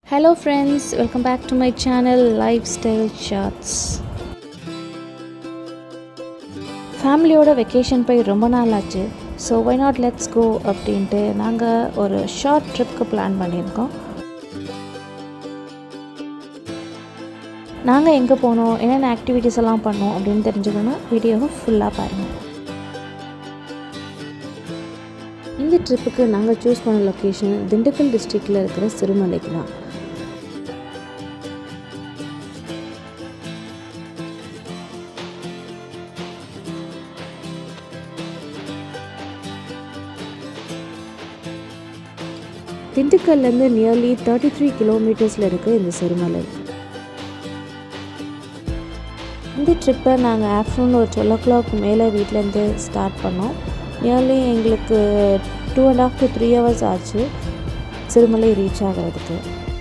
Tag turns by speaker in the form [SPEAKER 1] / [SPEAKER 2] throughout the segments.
[SPEAKER 1] Hello friends, welcome back to my channel Lifestyle Shots. ஃபேமிலியோட vacation போய் ரொம்ப நாள் ஆச்சு so why not let's go அப்படின்ட்டு நாங்கள் ஒரு ஷார்ட் ட்ரிப்க்கு பிளான் பண்ணியிருக்கோம் நாங்கள் எங்கே போனோம் என்னென்ன ஆக்டிவிட்டீஸ் எல்லாம் பண்ணோம் அப்படின்னு தெரிஞ்சுக்கணும்னா வீடியோவை ஃபுல்லாக பாருங்கள் இந்த ட்ரிப்புக்கு நாங்கள் சூஸ் பண்ண லொக்கேஷன் திண்டுக்கல் டிஸ்ட்ரிக்டில் இருக்கிற சிறுமலைக்கு தான் திண்டுக்கல்லேருந்து நியர்லி தேர்ட்டி த்ரீ கிலோமீட்டர்ஸில் இருக்குது இந்த சிறுமலை இந்த ட்ரிப்பை நாங்கள் ஆஃப்டர்நூன் ஒரு டுவெல் ஓ கிளாக் மேலே வீட்டிலேருந்து ஸ்டார்ட் பண்ணோம் நியர்லி எங்களுக்கு two and half to three hours ஆச்சு சிறுமலை ரீச் ஆகிறதுக்கு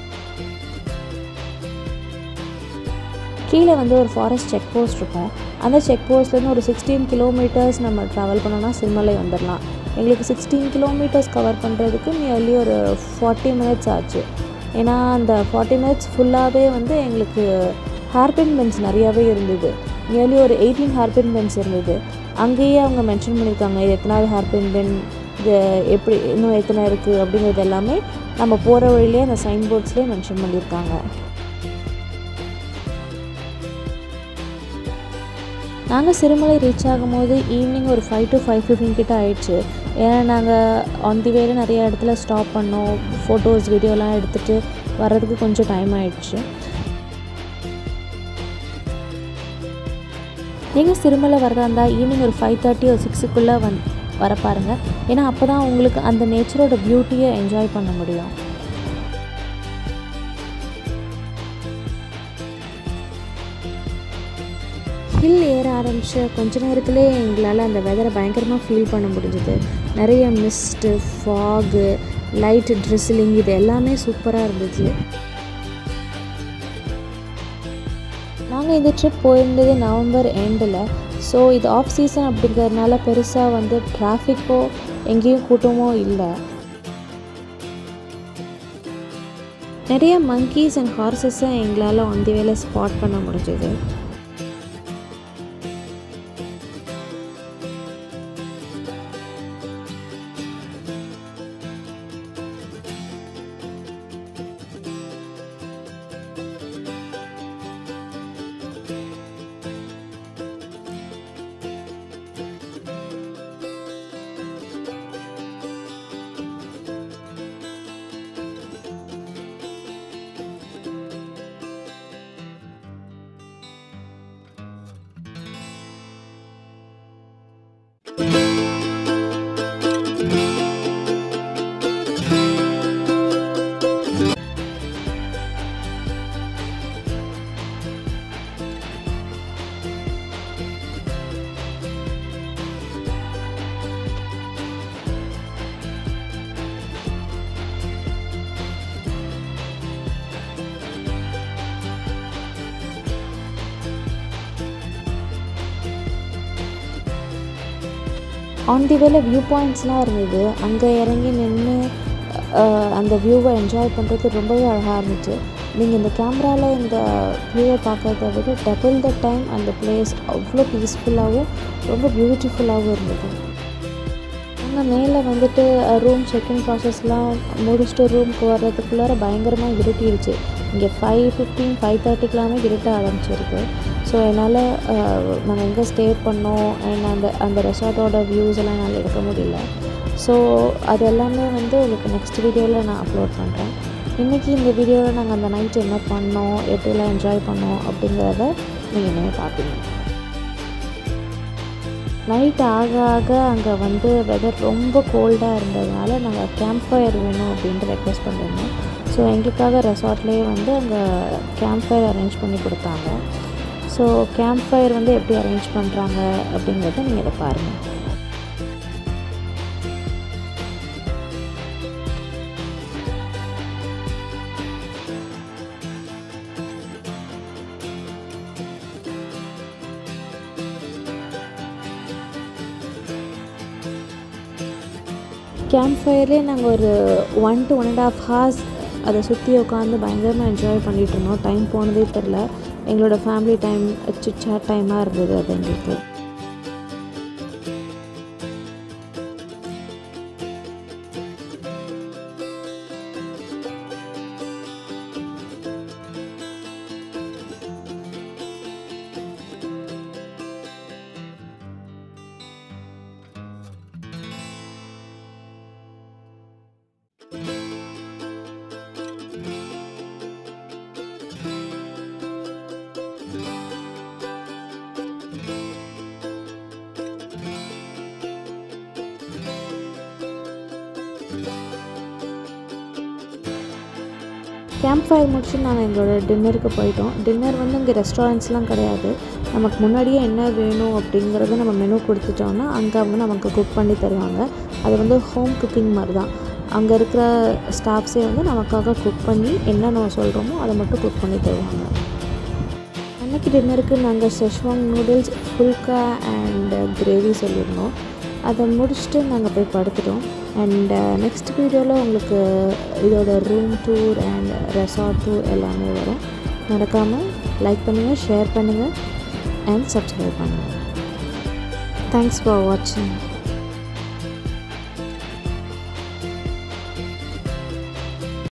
[SPEAKER 1] கீழே வந்து ஒரு ஃபாரஸ்ட் செக் போஸ்ட் இருக்கும் அந்த செக் போஸ்ட்லேருந்து ஒரு சிக்ஸ்டீன் கிலோமீட்டர்ஸ் நம்ம ட்ராவல் பண்ணோம்னா சிறுமலை வந்துடலாம் எங்களுக்கு சிக்ஸ்டீன் கிலோமீட்டர்ஸ் கவர் பண்ணுறதுக்கு நியர்லி ஒரு ஃபார்ட்டி மினிட்ஸ் ஆச்சு ஏன்னா அந்த ஃபார்ட்டி மினிட்ஸ் ஃபுல்லாகவே வந்து எங்களுக்கு ஹேர்பின் பென்ஸ் நிறையாவே இருந்தது நியர்லி ஒரு எயிட்டீன் ஹேர்பின் பென்ஸ் இருந்தது அங்கேயே அவங்க மென்ஷன் பண்ணியிருக்காங்க இது எத்தனாவது ஹேர்பின் பென் இது எப்படி இன்னும் எத்தனை இருக்குது அப்படிங்கிறது எல்லாமே நம்ம போகிற வழியிலே அந்த சைன் போர்ட்ஸ்லேயே மென்ஷன் பண்ணியிருக்காங்க நாங்கள் சிறுமலை ரீச் ஆகும்போது ஈவினிங் ஒரு ஃபைவ் டு ஃபைவ் ஃபிஃப்டின் கிட்ட ஆயிடுச்சு ஏன்னா நாங்கள் ஆன் தி வேல நிறைய இடத்துல ஸ்டாப் பண்ணோம் ஃபோட்டோஸ் வீடியோலாம் எடுத்துகிட்டு வர்றதுக்கு கொஞ்சம் டைம் ஆயிடுச்சு நீங்கள் சிறுமலை வரதா இருந்தால் ஈவினிங் ஒரு ஃபைவ் தேர்ட்டி ஒரு சிக்ஸுக்குள்ளே வந் வர பாருங்கள் ஏன்னா அப்போ தான் உங்களுக்கு அந்த நேச்சரோட பியூட்டியை என்ஜாய் பண்ண முடியும் ஹில் ஏற ஆரம்பித்த கொஞ்ச நேரத்துலேயே எங்களால் அந்த வெதரை பயங்கரமாக ஃபீல் பண்ண முடிஞ்சுது நிறைய மிஸ்ட்டு ஃபாகு லைட் ட்ரிஸ்லிங் இது எல்லாமே சூப்பராக இருந்துச்சு நாங்கள் இந்த ட்ரிப் போயிருந்தது நவம்பர் எண்டில் ஸோ இது ஆஃப் சீசன் அப்படிங்கிறதுனால பெருசாக வந்து டிராஃபிக்கோ எங்கேயும் கூட்டமோ இல்லை நிறைய மங்கீஸ் அண்ட் ஹார்சஸை எங்களால் ஆன் தி வேல ஸ்பாட் பண்ண முடிஞ்சது ஆன் தி வேல வியூ பாயிண்ட்ஸ்லாம் இருந்தது அங்கே இறங்கி நின்று அந்த வியூவை என்ஜாய் பண்ணுறது ரொம்பவே அழகாக இருந்துச்சு நீங்கள் இந்த கேமராவில் இந்த வியூவை பார்க்கறத விட டபுள் த டைம் அந்த பிளேஸ் அவ்வளோ பீஸ்ஃபுல்லாகவும் ரொம்ப பியூட்டிஃபுல்லாகவும் இருந்தது நாங்கள் மேலே வந்துட்டு ரூம் செக்இன் ப்ராசஸ்லாம் முடிச்சுட்டு ரூமுக்கு வர்றதுக்குள்ளார பயங்கரமாக இருட்டிடுச்சு இங்கே ஃபைவ் ஃபிஃப்டீன் ஃபைவ் தேர்ட்டிக்கெலாமே இருட்ட ஆரம்பிச்சிருக்கு ஸோ என்னால் நாங்கள் எங்கே ஸ்டே பண்ணோம் அண்ட் அந்த அந்த ரெசார்ட்டோட வியூஸ் எல்லாம் என்னால் எடுக்க முடியல ஸோ அது எல்லாமே வந்து உங்களுக்கு நெக்ஸ்ட் வீடியோவில் நான் அப்லோட் பண்ணுறேன் இன்றைக்கி இந்த வீடியோவில் நாங்கள் அந்த நைட் என்ன பண்ணோம் எப்படிலாம் என்ஜாய் பண்ணோம் அப்படிங்கிறத நீங்கள் இனிமேல் பார்ப்பீங்க நைட் ஆக ஆக அங்கே வந்து வெதர் ரொம்ப கோல்டாக இருந்ததுனால நாங்கள் கேம்ப் ஃபயர் வேணும் அப்படின்ட்டு ரெக்வஸ்ட் பண்ணியிருந்தோம் ஸோ எங்களுக்காக ரெசார்ட்லேயே வந்து அங்கே கேம்ப் ஃபயர் அரேஞ்ச் பண்ணி கொடுத்தாங்க ஸோ கேம்ப் ஃபயர் வந்து எப்படி அரேஞ்ச் பண்ணுறாங்க அப்படிங்கிறத நீங்கள் இதை பாருங்கள் கேம்ப் ஃபயர்லேயே நாங்கள் ஒரு one to one and half hours அதை சுற்றி உட்காந்து பயங்கரமாக என்ஜாய் பண்ணிகிட்டு இருந்தோம் டைம் போனதே தெரில எங்களோட ஃபேமிலி டைம் சிட் சாட் டைமாக இருந்தது அது எங்களுக்கு கேம்ப் ஃபயர் முடிச்சு நாங்கள் எங்களோட டின்னருக்கு போயிட்டோம் டின்னர் வந்து இங்கே ரெஸ்டாரண்ட்ஸ்லாம் கிடையாது நமக்கு முன்னாடியே என்ன வேணும் அப்படிங்கிறத நம்ம மெனு கொடுத்துட்டோம்னா அங்கே அவங்க நமக்கு குக் பண்ணி தருவாங்க அது வந்து ஹோம் குக்கிங் மாதிரி தான் அங்கே இருக்கிற ஸ்டாஃப்ஸே வந்து நமக்காக குக் பண்ணி என்ன நம்ம சொல்கிறோமோ அதை மட்டும் குக் பண்ணி தருவாங்க அன்னைக்கு டின்னருக்கு நாங்கள் Schezwan noodles phulka and gravy சொல்லியிருந்தோம் அதை முடிச்சுட்டு நாங்கள் போய் படுத்துட்டோம் அண்ட் நெக்ஸ்ட் வீடியோவில் உங்களுக்கு இதோட room tour and resort tour எல்லாமே வரும் மறக்காமல் லைக் பண்ணுங்கள் ஷேர் பண்ணுங்கள் அண்ட் சப்ஸ்கிரைப் பண்ணுங்கள் தேங்க்ஸ் ஃபார் வாட்சிங்